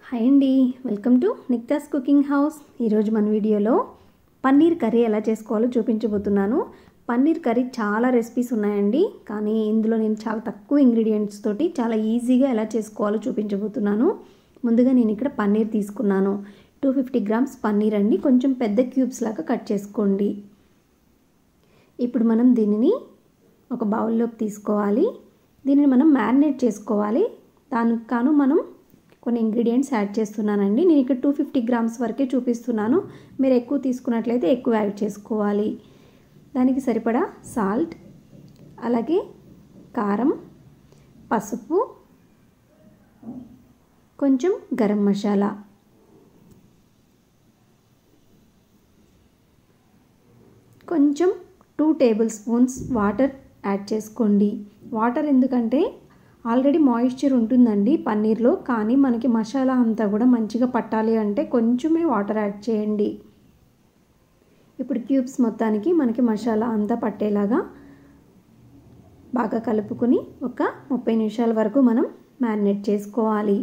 hi అండి welcome to Nikta's cooking house ఈరోజు మన వీడియోలో పన్నీర్ కర్రీ ఎలా చేసుకోవాలో చూపించబోతున్నాను పన్నీర్ కర్రీ చాలా రెసిపీస్ ఉన్నాయండి కానీ ఇందులో నేను చాలా తక్కువ ఇంగ్రీడియంట్స్ తోటి చాలా ఈజీగా ఎలా చేసుకోవాలో చూపించబోతున్నాను ముందుగా నేను ఇక్కడ పన్నీర్ తీసుకున్నాను టూ ఫిఫ్టీ గ్రామ్స్ పన్నీర్ అండి కొంచెం పెద్ద క్యూబ్స్ లాగా కట్ చేసుకోండి ఇప్పుడు మనం దీనిని ఒక బౌల్లోకి తీసుకోవాలి దీనిని మనం మ్యారినేట్ చేసుకోవాలి దానికి కాను మనం కొన్ని ఇంగ్రీడియంట్స్ యాడ్ చేస్తున్నానండి నేను ఇక్కడ టూ ఫిఫ్టీ గ్రామ్స్ వరకే చూపిస్తున్నాను మీరు ఎక్కువ తీసుకున్నట్లయితే ఎక్కువ యాడ్ చేసుకోవాలి దానికి సరిపడా సాల్ట్ అలాగే కారం పసుపు కొంచెం గరం మసాలా కొంచెం two tablespoons water add చేసుకోండి వాటర్ ఎందుకంటే ఆల్రెడీ మాయిశ్చర్ ఉంటుందండి పన్నీర్లో కానీ మనకి మసాలా అంతా కూడా మంచిగా పట్టాలి అంటే కొంచెమే వాటర్ యాడ్ చేయండి ఇప్పుడు క్యూబ్స్ మొత్తానికి మనకి మసాలా అంతా పట్టేలాగా బాగా కలుపుకొని ఒక ముప్పై నిమిషాల వరకు మనం మ్యారినేట్ చేసుకోవాలి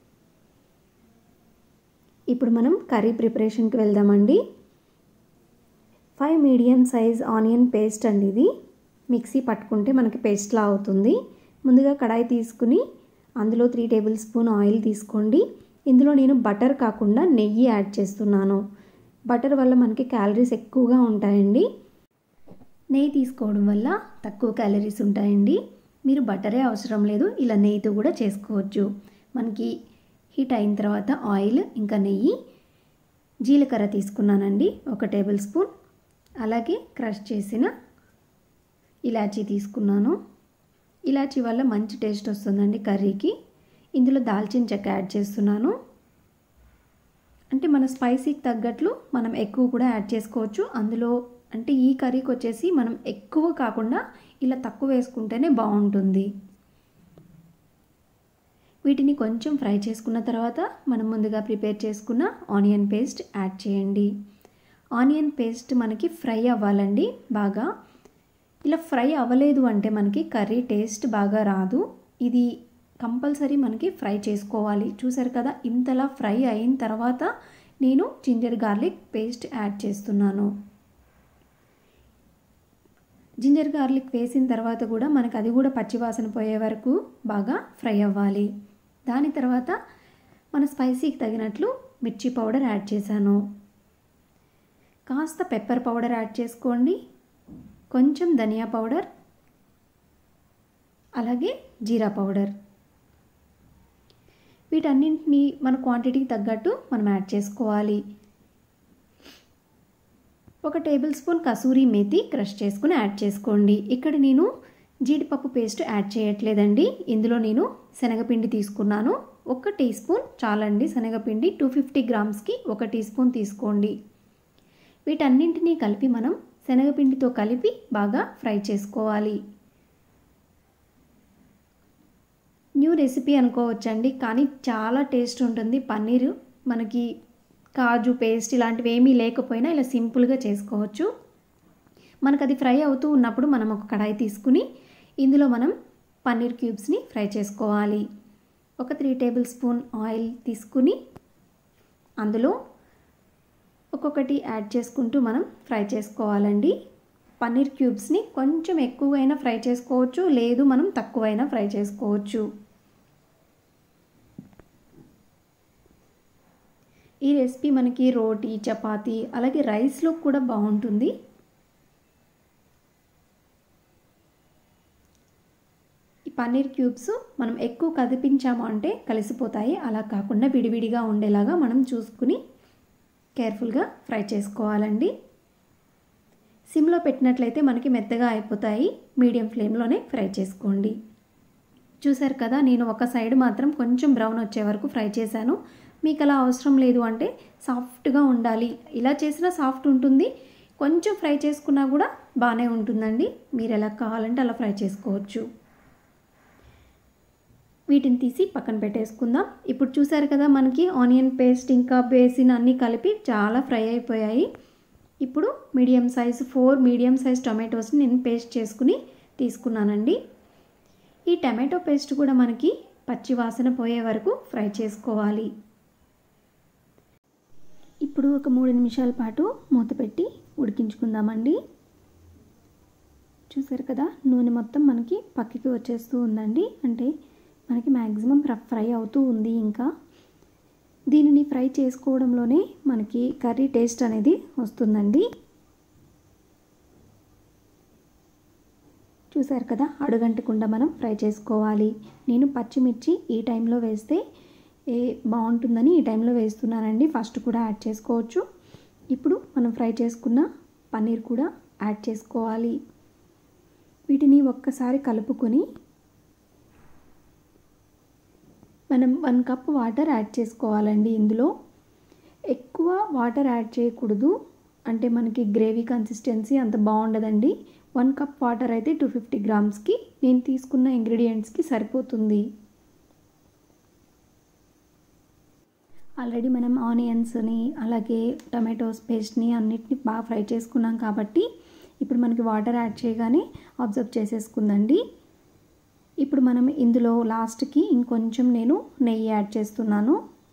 ఇప్పుడు మనం కర్రీ ప్రిపరేషన్కి వెళ్దామండి five medium size onion paste అండి ఇది మిక్సీ పట్టుకుంటే మనకి పేస్ట్లా అవుతుంది ముందుగా కడాయి తీసుకుని అందులో త్రీ టేబుల్ స్పూన్ ఆయిల్ తీసుకోండి ఇందులో నేను బటర్ కాకుండా నెయ్యి యాడ్ చేస్తున్నాను బటర్ వల్ల మనకి క్యాలరీస్ ఎక్కువగా ఉంటాయండి నెయ్యి తీసుకోవడం వల్ల తక్కువ క్యాలరీస్ ఉంటాయండి మీరు బటరే అవసరం లేదు ఇలా నెయ్యితో కూడా చేసుకోవచ్చు మనకి హీట్ అయిన తర్వాత ఆయిల్ ఇంకా నెయ్యి జీలకర్ర తీసుకున్నానండి ఒక టేబుల్ స్పూన్ అలాగే క్రష్ చేసిన ఇలాచీ తీసుకున్నాను ఇలాచీ వల్ల మంచి టేస్ట్ వస్తుందండి కర్రీకి ఇందులో దాల్చిన చెక్క యాడ్ చేస్తున్నాను అంటే మన స్పైసీకి తగ్గట్లు మనం ఎక్కువ కూడా యాడ్ చేసుకోవచ్చు అందులో అంటే ఈ కర్రీకి వచ్చేసి మనం ఎక్కువ కాకుండా ఇలా తక్కువ వేసుకుంటేనే బాగుంటుంది వీటిని కొంచెం ఫ్రై చేసుకున్న తర్వాత మనం ముందుగా ప్రిపేర్ చేసుకున్న ఆనియన్ పేస్ట్ యాడ్ చేయండి ఆనియన్ పేస్ట్ మనకి ఫ్రై అవ్వాలండి బాగా ఇలా ఫ్రై అవ్వలేదు అంటే మనకి కర్రీ టేస్ట్ బాగా రాదు ఇది కంపల్సరీ మనకి ఫ్రై చేసుకోవాలి చూసారు కదా ఇంతలా ఫ్రై అయిన తర్వాత నేను జింజర్ గార్లిక్ పేస్ట్ యాడ్ చేస్తున్నాను జింజర్ గార్లిక్ వేసిన తర్వాత కూడా మనకు అది కూడా పచ్చివాసన పోయే వరకు బాగా ఫ్రై అవ్వాలి దాని తర్వాత మన స్పైసీకి తగినట్లు మిర్చి పౌడర్ యాడ్ చేశాను కాస్త పెప్పర్ పౌడర్ యాడ్ చేసుకోండి కొంచెం ధనియా పౌడర్ అలాగే జీరా పౌడర్ వీటన్నింటినీ మన క్వాంటిటీకి తగ్గట్టు మనం యాడ్ చేసుకోవాలి ఒక tablespoon kasuri methi crush చేసుకుని యాడ్ చేసుకోండి ఇక్కడ నేను జీడిపప్పు పేస్ట్ యాడ్ చేయట్లేదండి ఇందులో నేను శనగపిండి తీసుకున్నాను ఒక టీ స్పూన్ చాలండి శనగపిండి టూ ఫిఫ్టీ గ్రామ్స్కి ఒక టీ స్పూన్ తీసుకోండి వీటన్నింటినీ కలిపి మనం శనగపిండితో కలిపి బాగా ఫ్రై చేసుకోవాలి న్యూ రెసిపీ అనుకోవచ్చండి కానీ చాలా టేస్ట్ ఉంటుంది పన్నీరు మనకి కాజు పేస్ట్ ఇలాంటివి ఏమీ లేకపోయినా ఇలా సింపుల్గా చేసుకోవచ్చు మనకు అది ఫ్రై అవుతూ ఉన్నప్పుడు మనం ఒక కడాయి తీసుకుని ఇందులో మనం పన్నీర్ క్యూబ్స్ని ఫ్రై చేసుకోవాలి ఒక త్రీ టేబుల్ స్పూన్ ఆయిల్ తీసుకుని అందులో ఒక్కొక్కటి యాడ్ చేసుకుంటూ మనం ఫ్రై చేసుకోవాలండి పన్నీర్ క్యూబ్స్ని కొంచెం ఎక్కువైనా ఫ్రై చేసుకోవచ్చు లేదు మనం తక్కువైనా ఫ్రై చేసుకోవచ్చు ఈ రెసిపీ మనకి రోటీ చపాతీ అలాగే రైస్లో కూడా బాగుంటుంది ఈ పన్నీర్ క్యూబ్స్ మనం ఎక్కువ కదిపించాము అంటే కలిసిపోతాయి అలా కాకుండా విడివిడిగా ఉండేలాగా మనం చూసుకుని కేర్ఫుల్గా ఫ్రై చేసుకోవాలండి సిమ్లో పెట్టినట్లయితే మనకి మెత్తగా అయిపోతాయి మీడియం ఫ్లేమ్లోనే ఫ్రై చేసుకోండి చూసారు కదా నేను ఒక సైడ్ మాత్రం కొంచెం బ్రౌన్ వచ్చే వరకు ఫ్రై చేశాను మీకు అలా అవసరం లేదు అంటే సాఫ్ట్గా ఉండాలి ఇలా చేసినా సాఫ్ట్ ఉంటుంది కొంచెం ఫ్రై చేసుకున్నా కూడా బాగానే ఉంటుందండి మీరు ఎలా కావాలంటే అలా ఫ్రై చేసుకోవచ్చు వీటిని తీసి పక్కన పెట్టేసుకుందాం ఇప్పుడు చూసారు కదా మనకి ఆనియన్ పేస్ట్ ఇంకా బేసిన్ అన్నీ కలిపి చాలా ఫ్రై అయిపోయాయి ఇప్పుడు medium size four medium size టొమాటోస్ని నేను పేస్ట్ చేసుకుని తీసుకున్నానండి ఈ టమాటో పేస్ట్ కూడా మనకి పచ్చి వాసన పోయే వరకు ఫ్రై చేసుకోవాలి ఇప్పుడు ఒక మూడు నిమిషాల పాటు మూత పెట్టి ఉడికించుకుందామండి చూసారు కదా నూనె మొత్తం మనకి పక్కకి వచ్చేస్తూ ఉందండి అంటే మనకి మ్యాక్సిమం ఫ్రై అవుతూ ఉంది ఇంకా దీనిని ఫ్రై చేసుకోవడంలోనే మనకి కర్రీ టేస్ట్ అనేది వస్తుందండి చూసారు కదా అడుగంటకుండా మనం ఫ్రై చేసుకోవాలి నేను పచ్చిమిర్చి ఈ టైంలో వేస్తే ఏ బాగుంటుందని ఈ టైంలో వేస్తున్నానండి ఫస్ట్ కూడా యాడ్ చేసుకోవచ్చు ఇప్పుడు మనం ఫ్రై చేసుకున్న పన్నీర్ కూడా యాడ్ చేసుకోవాలి వీటిని ఒక్కసారి కలుపుకొని మనం వన్ కప్ వాటర్ యాడ్ చేసుకోవాలండి ఇందులో ఎక్కువ వాటర్ యాడ్ చేయకూడదు అంటే మనకి గ్రేవీ కన్సిస్టెన్సీ అంత బాగుండదండి వన్ కప్ వాటర్ అయితే టూ ఫిఫ్టీ గ్రామ్స్కి నేను తీసుకున్న ఇంగ్రీడియంట్స్కి సరిపోతుంది ఆల్రెడీ మనం ఆనియన్స్ని అలాగే టమాటోస్ పేస్ట్ని అన్నిటిని బాగా ఫ్రై చేసుకున్నాం కాబట్టి ఇప్పుడు మనకి వాటర్ యాడ్ చేయగానే అబ్జర్వ్ చేసేసుకుందండి ఇప్పుడు మనం ఇందులో లాస్ట్కి ఇంకొంచెం నేను నెయ్యి యాడ్ చేస్తున్నాను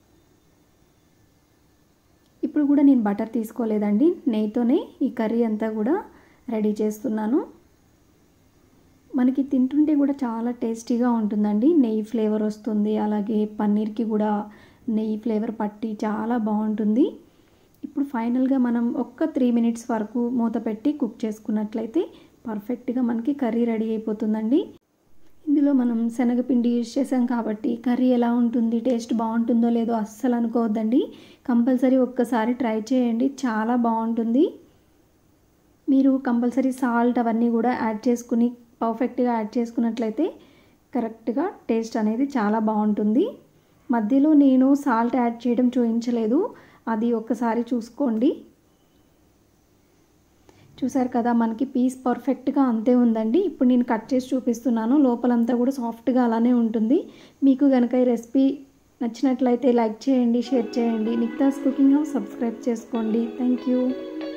ఇప్పుడు కూడా నేను బటర్ తీసుకోలేదండి నెయ్యితోనే ఈ కర్రీ అంతా కూడా రెడీ చేస్తున్నాను మనకి తింటుంటే కూడా చాలా టేస్టీగా ఉంటుందండి నెయ్యి ఫ్లేవర్ వస్తుంది అలాగే పన్నీర్కి కూడా నెయ్యి ఫ్లేవర్ పట్టి చాలా బాగుంటుంది ఇప్పుడు ఫైనల్గా మనం ఒక్క త్రీ మినిట్స్ వరకు మూత పెట్టి కుక్ చేసుకున్నట్లయితే పర్ఫెక్ట్గా మనకి కర్రీ రెడీ అయిపోతుందండి ఇందులో మనం శనగపిండి యూజ్ చేసాం కాబట్టి కర్రీ ఎలా ఉంటుంది టేస్ట్ బాగుంటుందో లేదో అస్సలు అనుకోవద్దండి కంపల్సరీ ఒక్కసారి ట్రై చేయండి చాలా బాగుంటుంది మీరు కంపల్సరీ సాల్ట్ అవన్నీ కూడా యాడ్ చేసుకుని పర్ఫెక్ట్గా యాడ్ చేసుకున్నట్లయితే కరెక్ట్గా టేస్ట్ అనేది చాలా బాగుంటుంది మధ్యలో నేను సాల్ట్ యాడ్ చేయడం చూపించలేదు అది ఒక్కసారి చూసుకోండి చూసారు కదా మనకి పీస్ పర్ఫెక్ట్గా అంతే ఉందండి ఇప్పుడు నేను కట్ చేసి చూపిస్తున్నాను లోపలంతా కూడా సాఫ్ట్గా అలానే ఉంటుంది మీకు కనుక ఈ రెసిపీ నచ్చినట్లయితే లైక్ చేయండి షేర్ చేయండి నిక్తాస్ కుకింగ్ హౌస్ సబ్స్క్రైబ్ చేసుకోండి థ్యాంక్ యూ